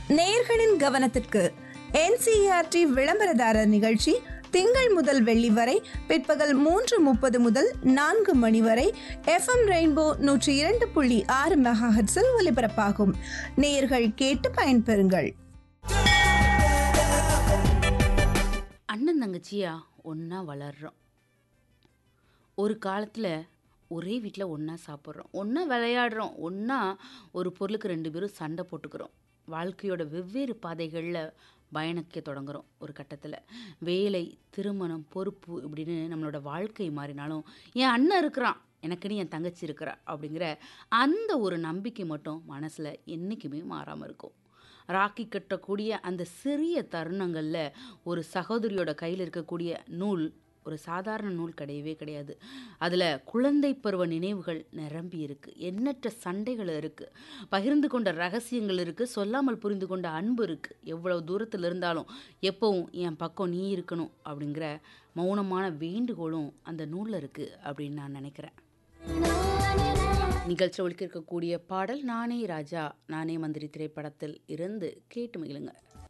நேயர்களின் கவனத்திற்கு என்சிஆர்டி விளம்பரதாரர் நிகழ்ச்சி திங்கள் முதல் வெள்ளி வரை பிற்பகல் மூன்று முப்பது முதல் நான்கு மணி வரை எஃப்எம் ரெயின்போ நூற்றி இரண்டு புள்ளி ஆறு மெகாஹெட்ஸில் ஒலிபரப்பாகும் நேயர்கள் கேட்டு பயன்பெறுங்கள் அண்ணன் தங்கச்சியா ஒன்றா வளர்றோம் ஒரு காலத்தில் ஒரே வீட்டில் ஒன்றா சாப்பிட்றோம் ஒன்றா விளையாடுறோம் ஒன்றா ஒரு பொருளுக்கு ரெண்டு பேரும் சண்டை போட்டுக்கிறோம் வாழ்க்கையோட வெவ்வேறு பாதைகளில் பயணிக்க தொடங்குறோம் ஒரு கட்டத்தில் வேலை திருமணம் பொறுப்பு இப்படின்னு நம்மளோட வாழ்க்கை மாறினாலும் என் அண்ணன் இருக்கிறான் எனக்குன்னு என் தங்கச்சி இருக்கிறா அப்படிங்கிற அந்த ஒரு நம்பிக்கை மட்டும் மனசில் என்றைக்குமே மாறாமல் இருக்கும் ராக்கி கட்டக்கூடிய அந்த சிறிய தருணங்களில் ஒரு சகோதரியோட கையில் இருக்கக்கூடிய நூல் ஒரு சாதாரண நூல் கிடையவே கிடையாது அதில் குழந்தை பருவ நினைவுகள் நிரம்பி இருக்கு எண்ணற்ற சண்டைகள் இருக்கு பகிர்ந்து கொண்ட ரகசியங்கள் இருக்கு சொல்லாமல் புரிந்து கொண்ட அன்பு இருக்கு எவ்வளவு தூரத்தில் இருந்தாலும் எப்பவும் என் பக்கம் நீ இருக்கணும் அப்படிங்கிற மௌனமான வேண்டுகோளும் அந்த நூலில் இருக்கு அப்படின்னு நான் நினைக்கிறேன் நிகழ்ச்சி ஒழிக்க இருக்கக்கூடிய பாடல் நானே ராஜா நானே மந்திரி திரைப்படத்தில் இருந்து கேட்டு மகிழுங்க